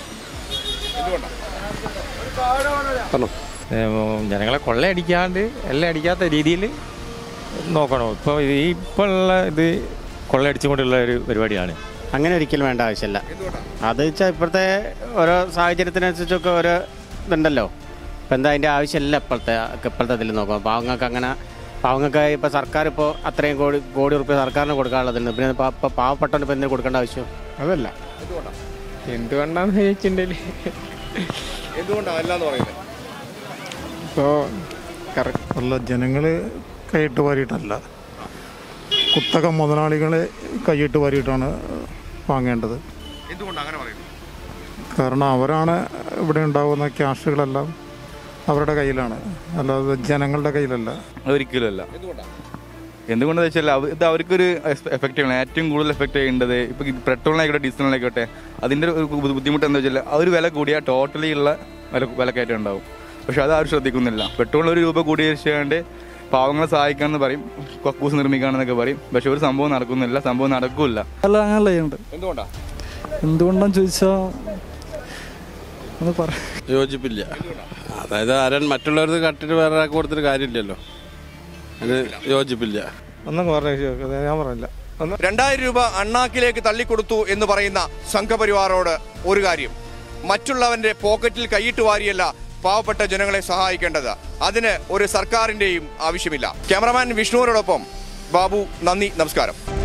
പറഞ്ഞോ ജനങ്ങളെ കൊള്ളയടിക്കാണ്ട് എല്ലാം അടിക്കാത്ത രീതിയിൽ നോക്കണം ഇപ്പോൾ ഈ ഇപ്പോൾ ഉള്ള ഇത് കൊള്ളയടിച്ചുകൊണ്ടുള്ള ഒരു പരിപാടിയാണ് അങ്ങനെ ഒരിക്കലും വേണ്ട ആവശ്യമില്ല അത് വെച്ചാൽ ഇപ്പോഴത്തെ ഓരോ സാഹചര്യത്തിനനുസരിച്ചൊക്കെ ഓരോ ഇതുണ്ടല്ലോ ഇപ്പം എന്താ അതിൻ്റെ ആവശ്യമില്ല ഇപ്പോഴത്തെ ഇപ്പോഴത്തെ ഇതിൽ നോക്കാം പാവങ്ങൾക്ക് അങ്ങനെ പാവങ്ങൾക്ക് ഇപ്പോൾ സർക്കാർ ഇപ്പോൾ അത്രയും കോടി കോടി റുപ്യ സർക്കാരിന് കൊടുക്കാനുള്ളതുണ്ട് പിന്നെ ഇപ്പോൾ ഇപ്പോൾ പാവപ്പെട്ടവന് ഇപ്പോൾ എന്തിനു കൊടുക്കേണ്ട ആവശ്യം അതല്ല എന്തുകൊണ്ടാന്ന് ചോദിച്ചിട്ടുണ്ടെങ്കിൽ എന്തുകൊണ്ടാണ് അല്ലാന്ന് പറയുന്നത് ഇപ്പോൾ അല്ല ജനങ്ങൾ കൈയിട്ട് വാരിയിട്ടല്ല കുത്തക മുതലാളികളെ കൈയിട്ട് വാരിയിട്ടാണ് വാങ്ങേണ്ടത് എന്തുകൊണ്ടാണ് അങ്ങനെ പറയുന്നത് കാരണം അവരാണ് ഇവിടെ ഉണ്ടാകുന്ന ക്യാഷുകളെല്ലാം അവരുടെ കയ്യിലാണ് അല്ലാതെ ജനങ്ങളുടെ കയ്യിലല്ല ഒരിക്കലുമല്ല എന്തുകൊണ്ടെന്ന് വെച്ചാൽ അവ- ഇത് അവർക്കൊരു എഫക്റ്റ് ചെയ്യണം ഏറ്റവും കൂടുതൽ എഫക്റ്റ് ചെയ്യേണ്ടത് ഇപ്പൊ ഈ പെട്രോളിനായിക്കോട്ടെ ഡീസലിനായിക്കോട്ടെ അതിന്റെ ഒരു ബു- ബുദ്ധിമുട്ട് എന്താ വെച്ചാൽ ആ ഒരു വില കൂടിയാൽ ടോട്ടലി ഉള്ള വില വിലക്കയറ്റം ഉണ്ടാവും പക്ഷെ അത് ആരും ശ്രദ്ധിക്കുന്നില്ല പെട്രോളിന് ഒരു രൂപ കൂടി വെച്ചാണ്ട് പാവങ്ങളെ സഹായിക്കാന്ന് പറയും കക്കൂസ് നിർമ്മിക്കാണെന്നൊക്കെ പറയും പക്ഷെ ഒരു സംഭവം നടക്കുന്നില്ല സംഭവം നടക്കൂല അല്ല അങ്ങനല്ല ചെയ്യേണ്ടത് എന്തുകൊണ്ടാ എന്തുകൊണ്ടാന്ന് ചോദിച്ചാൽ ഒന്ന് പറ യോജിപ്പില്ല അതായത് ആരൻ മറ്റുള്ളവർക്ക് കട്ടിട്ട് വേറെ ആൾക്ക് കൊടുത്തിട്ട് കാര്യമില്ലല്ലോ അത് യോജിപ്പില്ല ഒന്നും പറഞ്ഞ ഞാൻ പറഞ്ഞില്ല രണ്ടായിരം രൂപ അണ്ണാക്കിലേക്ക് തള്ളിക്കൊടുത്തു എന്ന് പറയുന്ന സംഘപരിവാറോട് ഒരു കാര്യം മറ്റുള്ളവന്റെ പോക്കറ്റിൽ കൈയിട്ട് വാരിയല്ല പാവപ്പെട്ട ജനങ്ങളെ സഹായിക്കേണ്ടത് അതിന് ഒരു സർക്കാരിന്റെയും ആവശ്യമില്ല ക്യാമറമാൻ വിഷ്ണുവിനോടൊപ്പം ബാബു നന്ദി നമസ്കാരം